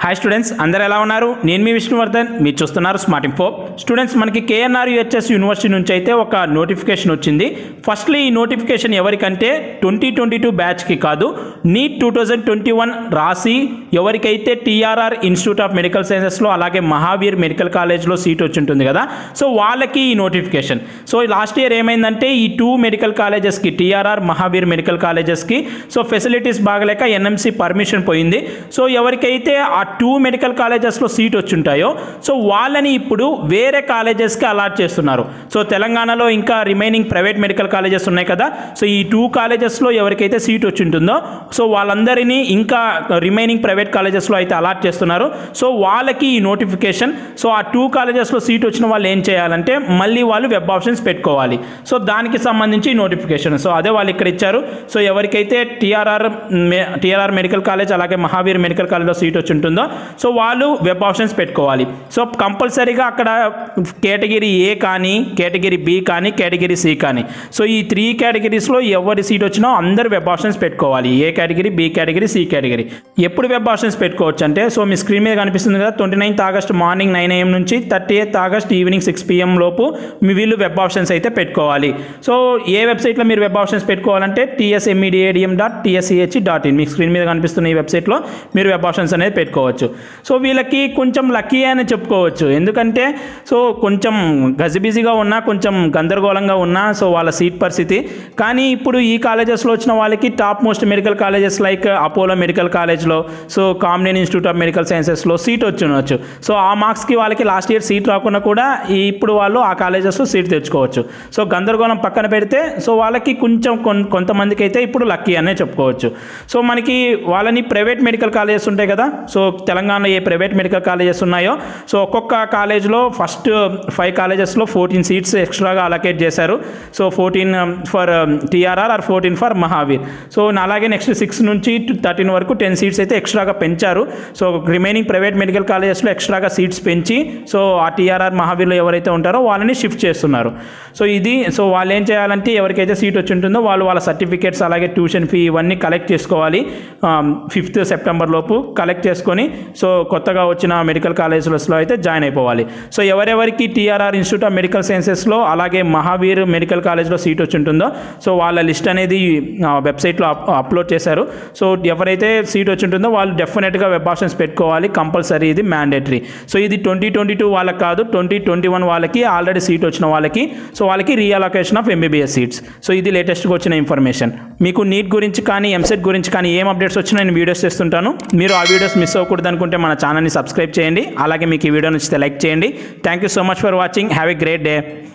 hi students అందరు ఎలా ఉన్నారు నేను మీ విష్ణువర్ధన్ మీరు చూస్తున్నారు స్మార్ట్ ఇన్ఫో స్టూడెంట్స్ మనకి కేఎన్ఆర్ యుహెచ్ఎస్ యూనివర్సిటీ నుంచి అయితే ఒక నోటిఫికేషన్ వచ్చింది ఫస్ట్లీ ఈ నోటిఫికేషన్ ఎవరికంటే ట్వంటీ ట్వంటీ టూ బ్యాచ్కి కాదు NEET two thousand twenty one రాసి ఎవరికైతే టీఆర్ఆర్ ఇన్స్టిట్యూట్ ఆఫ్ మెడికల్ సైన్సెస్లో అలాగే మహావీర్ మెడికల్ కాలేజ్లో సీట్ వచ్చి ఉంటుంది కదా సో వాళ్ళకి ఈ నోటిఫికేషన్ సో లాస్ట్ ఇయర్ ఏమైందంటే ఈ టూ మెడికల్ కాలేజెస్కి టీఆర్ఆర్ మహావీర్ మెడికల్ కాలేజెస్కి సో ఫెసిలిటీస్ బాగలేక ఎన్ఎంసీ పర్మిషన్ పోయింది సో ఎవరికైతే ఆ టూ మెడికల్ కాలేజెస్లో సీట్ వచ్చి ఉంటాయో సో వాళ్ళని ఇప్పుడు వేరే కాలేజెస్కి అలాట్ చేస్తున్నారు సో తెలంగాణలో ఇంకా రిమైనింగ్ ప్రైవేట్ మెడికల్ కాలేజెస్ ఉన్నాయి కదా సో ఈ టూ కాలేజెస్లో ఎవరికైతే సీట్ వచ్చి ఉంటుందో సో వాళ్ళందరినీ ఇంకా రిమైనింగ్ ప్రైవేట్ కాలేజెస్లో అయితే అలాట్ చేస్తున్నారు సో వాళ్ళకి ఈ నోటిఫికేషన్ సో ఆ టూ కాలేజెస్లో సీట్ వచ్చిన వాళ్ళు ఏం చేయాలంటే మళ్ళీ వాళ్ళు వెబ్ ఆప్షన్స్ పెట్టుకోవాలి సో దానికి సంబంధించి ఈ నోటిఫికేషన్ సో అదే వాళ్ళు ఇక్కడ ఇచ్చారు సో ఎవరికైతే టీఆర్ఆర్ టీఆర్ఆర్ మెడికల్ కాలేజ్ అలాగే మహావీర్ మెడికల్ కాలేజ్లో సీట్ వచ్చి ఉంటుందో సో వాళ్ళు వెబ్ ఆప్షన్స్ పెట్టుకోవాలి సో కంపల్సరీగా అక్కడ కేటగిరీ ఏ కానీ కేటగిరీ బి కానీ కేటగిరీ సి కానీ సో ఈ త్రీ కేటగిరీస్లో ఎవరి సీట్ వచ్చినా అందరు వెబ్ ఆప్షన్స్ పెట్టుకోవాలి A category B category C category ఎప్పుడు వెబ్ ఆప్షన్స్ పెట్టుకోవచ్చు అంటే సో మీ స్క్రీన్ మీద కనిపిస్తుంది కదా twenty ninth August morning nine AM నుంచి thirty eighth August evening six PM లోపు మీ వీళ్ళు వెబ్ ఆప్షన్స్ అయితే పెట్టుకోవాలి సో ఏ వెబ్సైట్లో మీరు వెబ్ ఆప్షన్స్ పెట్టుకోవాలంటే TSMEDADM dot TSCH dot in మీ స్క్రీన్ మీద కనిపిస్తున్న ఈ వెబ్సైట్లో మీరు వెబ్ ఆప్షన్స్ అనేది పెట్టుకోవచ్చు సో వీళ్ళకి కొంచెం లక్కీ అని చెప్పుకోవచ్చు ఎందుకంటే సో కొంచెం గజిబిజిగా ఉన్నా కొంచెం గందరగోళంగా ఉన్నా సో వాళ్ళ సీట్ పరిస్థితి కానీ ఇప్పుడు ఈ కాలేజెస్లో వచ్చిన వాళ్ళకి top most medical colleges like Apollo medical కాలేజ్లో so Kamineni institute of medical సైన్సెస్లో సీట్ వచ్చి ఉండొచ్చు సో ఆ మార్క్స్కి వాళ్ళకి లాస్ట్ ఇయర్ సీట్ రాకుండా కూడా ఈ- ఇప్పుడు వాళ్ళు ఆ కాలేజెస్లో సీట్ తెచ్చుకోవచ్చు సో గందరగోళం పక్కన పెడితే సో వాళ్ళకి కొంచెం కొన్- కొంతమందికి అయితే ఇప్పుడు లక్కీ అనే చెప్పుకోవచ్చు సో మనకి వాళ్ళని ప్రైవేట్ మెడికల్ కాలేజెస్ ఉంటాయి కదా సో తెలంగాణలో ఏ ప్రైవేట్ మెడికల్ కాలేజెస్ ఉన్నాయో సో ఒక్కొక్క కాలేజ్లో ఫస్ట్ ఫైవ్ కాలేజెస్లో ఫోర్టీన్ సీట్స్ ఎక్స్ట్రాగా అలకేట్ చేశారు so fourteen for TRR or fourteen for Mahavir so అలాగే నెక్స్ట్ సిక్స్ నుంచి థర్టీన్ వరకు టెన్ సీట్స్ అయితే ఎక్స్ట్రాగా పెంచారు సో రిమైనింగ్ ప్రైవేట్ మెడికల్ కాలేజెస్లో ఎక్స్ట్రాగా సీట్స్ పెంచి సో ఆ టీఆర్ఆర్ మహావీర్లో ఎవరైతే ఉంటారో వాళ్ళని షిఫ్ట్ చేస్తున్నారు సో ఇది సో వాళ్ళు ఏం చేయాలంటే ఎవరికైతే సీట్ వచ్చి ఉంటుందో వాళ్ళు వాళ్ళ సర్టిఫికేట్స్ అలాగే ట్యూషన్ ఫీ ఇవన్నీ కలెక్ట్ చేసుకోవాలి ఫిఫ్త్ సెప్టెంబర్ లోపు కలెక్ట్ చేసుకొని సో కొత్తగా వచ్చిన మెడికల్ కాలేజెస్లో అయితే జాయిన్ అయిపోవాలి సో ఎవరెవరికి టీఆర్ఆర్ ఇన్స్టిట్యూట్ ఆఫ్ మెడికల్ సైన్సెస్లో అలాగే మహావీర్ మెడికల్ కాలేజ్లో సీట్ వచ్చి ఉంటుందో సో వాళ్ళ లిస్ట్ అనేది వెబ్సైట్లో అప్లోడ్ చేశారు సో ఎవరైతే సీట్ వచ్చి ఉంటుందో వాళ్ళు డెఫినెట్గా వెబ్ ఆప్షన్స్ పెట్టుకోవాలి కంపల్సరీ ఇది మ్యాండేటరీ సో ఇది ట్వంటీ ట్వంటీ టూ వాళ్ళకి కాదు ట్వంటీ ట్వంటీ వన్ వాళ్ళకి ఆల్రెడీ సీట్ వచ్చిన వాళ్ళకి సో వాళ్ళకి reallocation of MBBS seats so ఇది లేటెస్ట్గా వచ్చిన ఇన్ఫర్మేషన్ మీకు నీట్ గురించి కానీ ఎంసెట్ గురించి కానీ ఏం అప్డేట్స్ వచ్చినా నేను వీడియోస్ చేస్తుంటాను మీరు ఆ వీడియోస్ మిస్ అవ్వకూడదు అనుకుంటే మన ఛానల్ని సబ్స్క్రైబ్ చేయండి అలాగే మీకు ఈ వీడియో నచ్చితే లైక్ చేయండి thank you so much for watching have a great day